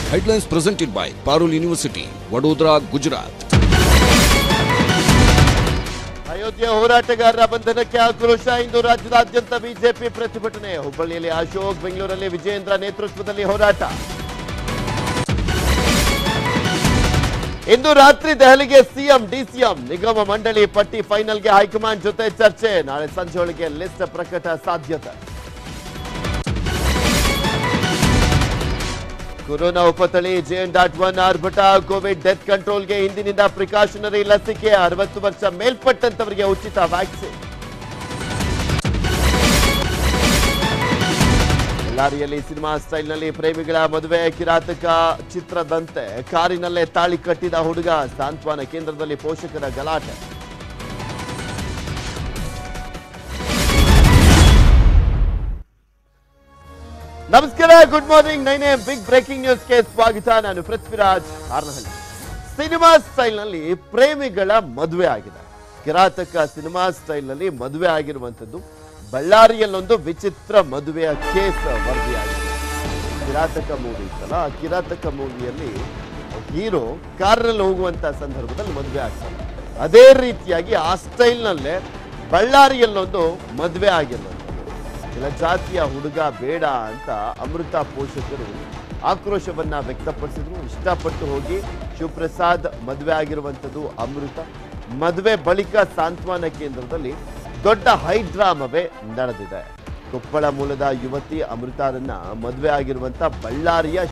Headlines presented by Parul University, Vadodara, Gujarat. Ayodhya ಹೋರಾಟಗಾರರ ಬಂಧನಕ್ಕೆ ಆಕ್ರೋಶ ಇಂದು ರಾಜ್ಯದಾದ್ಯಂತ ಬಿಜೆಪಿ ಪ್ರತಿಭಟನೆ ಹುಬ್ಬಳ್ಳಿಯಲ್ಲಿ ಅಶೋಕ್ ಬೆಂಗಳೂರಲ್ಲಿ ವಿಜೇಂದ್ರ ನೇತೃತ್ವದಲ್ಲಿ ಹೋರಾಟ ಇಂದು ರಾತ್ರಿ ದೆಹಲಿಗೆ ಸಿಎಂ ಡಿಸಿಎಂ ನಿಗಮ ಮಂಡಳಿ ಪಟ್ಟಿ ಫೈನಲ್ಗೆ ಹೈಕಮಾಂಡ್ ಜೊತೆ ಚರ್ಚೆ ನಾಳೆ ಸಂಜೆಯೊಳಗೆ ಲಿಸ್ಟ್ ಪ್ರಕಟ ಸಾಧ್ಯತೆ ಕೊರೋನಾ ಉಪತಳಿ ಜೆಎನ್ ಡಾಟ್ ಒನ್ ಆರ್ಭಟ ಕೋವಿಡ್ ಡೆತ್ ಕಂಟ್ರೋಲ್ಗೆ ಇಂದಿನಿಂದ ಪ್ರಿಕಾಷನರಿ ಲಸಿಕೆ ಅರವತ್ತು ವರ್ಷ ಮೇಲ್ಪಟ್ಟಂತವರಿಗೆ ಉಚಿತ ವ್ಯಾಕ್ಸಿನ್ ಬಳ್ಳಾರಿಯಲ್ಲಿ ಸಿನಿಮಾ ಸ್ಟೈಲ್ನಲ್ಲಿ ಪ್ರೇಮಿಗಳ ಮದುವೆ ಕಿರಾತಕ ಚಿತ್ರದಂತೆ ಕಾರಿನಲ್ಲೇ ತಾಳಿ ಕಟ್ಟಿದ ಹುಡುಗ ಸಾಂತ್ವನ ಕೇಂದ್ರದಲ್ಲಿ ಪೋಷಕರ ಗಲಾಟೆ ನಮಸ್ಕಾರ ಗುಡ್ ಮಾರ್ನಿಂಗ್ ನೈನೇ ಬಿಗ್ ಬ್ರೇಕಿಂಗ್ ನ್ಯೂಸ್ಗೆ ಸ್ವಾಗತ ನಾನು ಪೃಥ್ವಿರಾಜ್ ಹಾರ್ನಹಳ್ಳಿ ಸಿನಿಮಾ ಸ್ಟೈಲ್ನಲ್ಲಿ ಪ್ರೇಮಿಗಳ ಮದುವೆ ಆಗಿದೆ ಕಿರಾತಕ ಸಿನಿಮಾ ಸ್ಟೈಲ್ನಲ್ಲಿ ಮದುವೆ ಆಗಿರುವಂಥದ್ದು ಬಳ್ಳಾರಿಯಲ್ಲೊಂದು ವಿಚಿತ್ರ ಮದುವೆಯ ಕೇಸ್ ವರದಿಯಾಗಿದೆ ಕಿರಾತಕ ಮೂವಿ ಇತ್ತಲ್ಲ ಆ ಕಿರಾತಕ ಮೂವಿಯಲ್ಲಿ ಹೀರೋ ಕಾರಲ್ಲಿ ಹೋಗುವಂತ ಸಂದರ್ಭದಲ್ಲಿ ಮದುವೆ ಆಗ್ತಾರೆ ಅದೇ ರೀತಿಯಾಗಿ ಆ ಸ್ಟೈಲ್ನಲ್ಲೇ ಬಳ್ಳಾರಿಯಲ್ಲೊಂದು ಮದುವೆ ಆಗಿರೋದು ಕೆಲ ಜಾತಿಯ ಹುಡುಗ ಬೇಡ ಅಂತ ಅಮೃತ ಪೋಷಕರು ಆಕ್ರೋಶವನ್ನ ವ್ಯಕ್ತಪಡಿಸಿದ್ರು ಇಷ್ಟಪಟ್ಟು ಹೋಗಿ ಶಿವಪ್ರಸಾದ್ ಮದುವೆ ಆಗಿರುವಂಥದ್ದು ಅಮೃತ ಮದುವೆ ಬಳಿಕ ಸಾಂತ್ವನ ಕೇಂದ್ರದಲ್ಲಿ ದೊಡ್ಡ ಹೈಡ್ರಾಮವೇ ನಡೆದಿದೆ ಕೊಪ್ಪಳ ಮೂಲದ ಯುವತಿ ಅಮೃತಾರನ್ನ ಮದುವೆ ಆಗಿರುವಂತ ಬಳ್ಳಾರಿಯ